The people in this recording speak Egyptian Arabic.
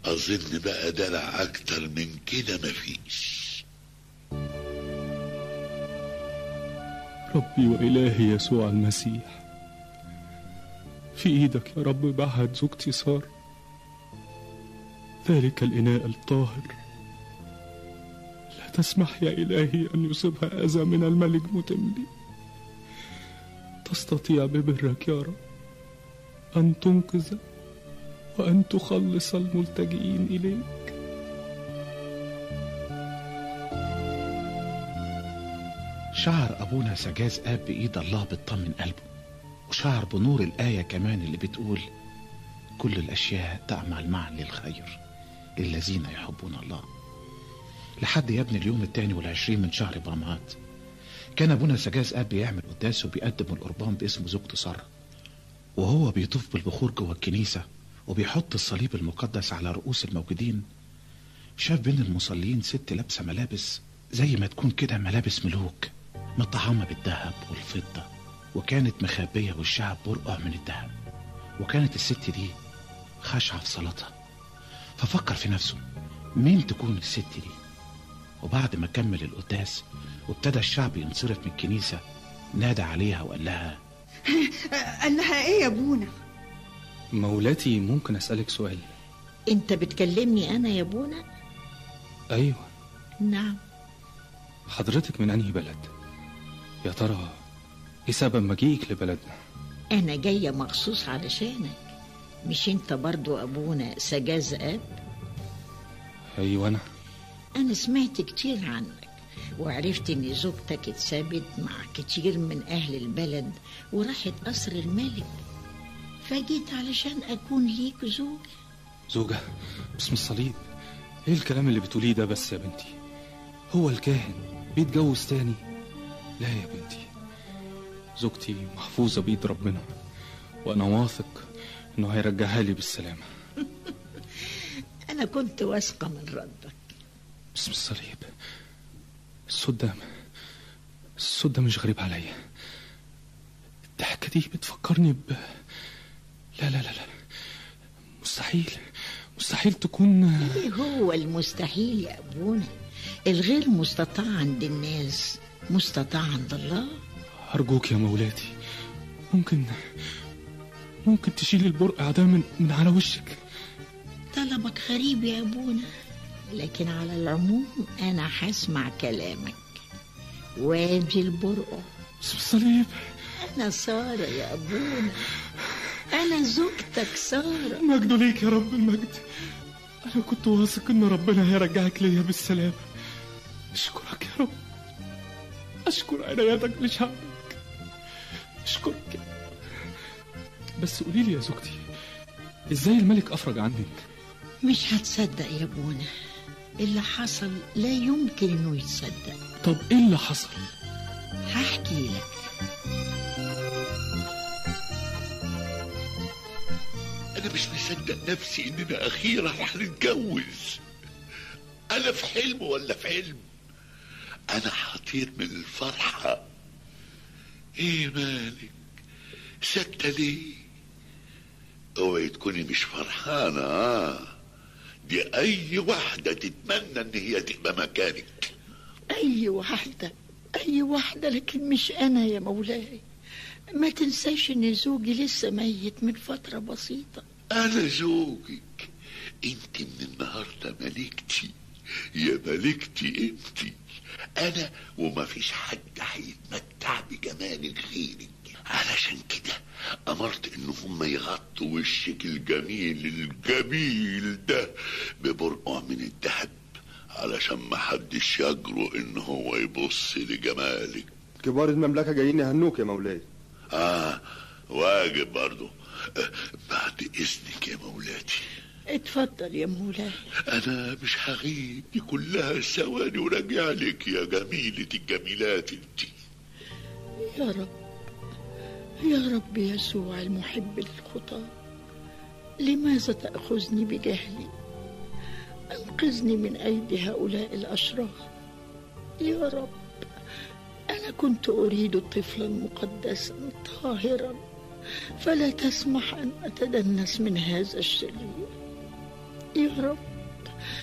اظن بقى دلع اكتر من كده مفيش ربي وإلهي يسوع المسيح في إيدك يا رب بعهد زوجتي سارة ذلك الإناء الطاهر لا تسمح يا إلهي أن يصيبها أذى من الملك متملي تستطيع ببرك يا رب أن تنقذ وأن تخلص الملتجئين إليك شعر أبونا سجاز آب بإيد الله بتطمن قلبه وشعر بنور الآية كمان اللي بتقول كل الأشياء تعمل معا للخير للذين يحبون الله لحد يا ابني اليوم الثاني والعشرين من شهر برمهات كان أبونا سجاز آب بيعمل قداس وبيقدم القربان باسم زوجته سارة وهو بيطوف بالبخور جوه الكنيسة وبيحط الصليب المقدس على رؤوس الموجودين شاف بين المصلين ست لابسة ملابس زي ما تكون كده ملابس ملوك مطعمة بالذهب والفضة وكانت مخبية وشها برقع من الذهب وكانت الست دي خاشعة في صلاتها ففكر في نفسه مين تكون الست دي وبعد ما كمل القداس وابتدى الشعب ينصرف من الكنيسة نادى عليها وقال لها قال لها ايه يا ابونا مولاتي ممكن أسألك سؤال انت بتكلمني انا يا ابونا أيوة نعم حضرتك من أنهي بلد يا ترى إيه سبب مجيئك لبلدنا انا جايه مخصوص علشانك مش انت برضو ابونا سجاز اب أيوة أنا انا سمعت كتير عنك وعرفت ان زوجتك اتسابت مع كتير من اهل البلد وراحت قصر الملك فجيت علشان اكون ليك زوج زوجة باسم الصليب ايه الكلام اللي بتقوليه ده بس يا بنتي هو الكاهن بيتجوز تاني لا يا بنتي زوجتي محفوظة بإيد ربنا وأنا واثق إنه هيرجعها لي بالسلامة انا كنت واثقه من ردك باسم الصليب الصوت ده الصوت ده مش غريب عليا الضحكة دي بتفكرني ب لا لا لا لا مستحيل مستحيل تكون ايه هو المستحيل يا ابونا الغير مستطاع عند الناس مستطاع عند الله أرجوك يا مولاتي ممكن ممكن تشيل البرقع ده من, من على وشك طلبك غريب يا ابونا لكن على العموم انا هسمع كلامك وادي البرقع باسم الصليب انا ساره يا ابونا انا زوجتك ساره المجد ليك يا رب المجد أنا كنت واثق إن ربنا هيرجعك ليا بالسلامة أشكرك يا رب أشكر عنايتك لشعبك أشكرك بس قولي لي يا زوجتي إزاي الملك أفرج عنك مش هتصدق يا ابونا اللي حصل لا يمكن انه يتصدق طب إيه اللي حصل هحكي لك انا مش مصدق نفسي اننا اخيرا رح نتجوز انا في حلم ولا في علم انا هطير من الفرحة ايه مالك ساكتة ليه اوعي تكوني مش فرحانة آه. دي اي واحدة تتمنى ان هي تبقى مكانك اي واحده اي واحده لكن مش انا يا مولاي ما تنساش ان زوجي لسه ميت من فتره بسيطه انا زوجك انت من النهارده ملكتي يا ملكتي انت انا وما فيش حد هيتمتع بجمالك غيرك علشان كده امرت ان هم يغطوا وشك الجميل الجميل ده ببرقع من الذهب علشان ما حدش يجرؤ ان هو يبص لجمالك كبار المملكة جايين يهنوك يا مولاي اه واجب برضو آه، بعد اذنك يا مولاتي اتفضل يا مولاي انا مش هغيب دي كلها ثواني وراجع لك يا جميلة الجميلات انت يا رب يا رب يسوع المحب للخطاة لماذا تأخذني بجهلي أنقذني من أيدي هؤلاء الأشرار يا رب أنا كنت أريد طفلا مقدسا طاهرا فلا تسمح أن أتدنس من هذا الشرير يا رب